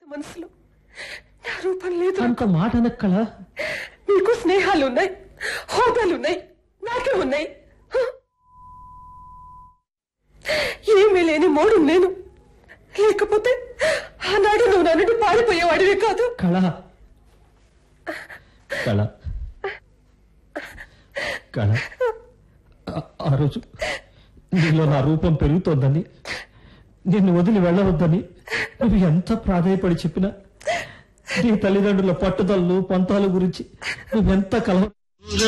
మనసులో నా రూపం లేదు అంత మాట అనకు కళ నీకు స్నేహాలు ఉన్నాయి హోదాలు ఉన్నాయి నాకే ఉన్నాయి హ? ఏమీ లేని మోడు నేను లేకపోతే ఆనాడు నువ్వు నన్ను పారిపోయేవాడివి కాదు కళ కళ కళ ఆ- ఆ రోజు నీలో నా రూపం పెరుగుతోందని నిన్ను వదిలి వెళ్ళవద్దని నువ్వు ఎంత ప్రాధాయపడి చెప్పినా నీ తల్లిదండ్రుల పట్టుదలలు పంతాల గురించి నువ్వెంత కలవ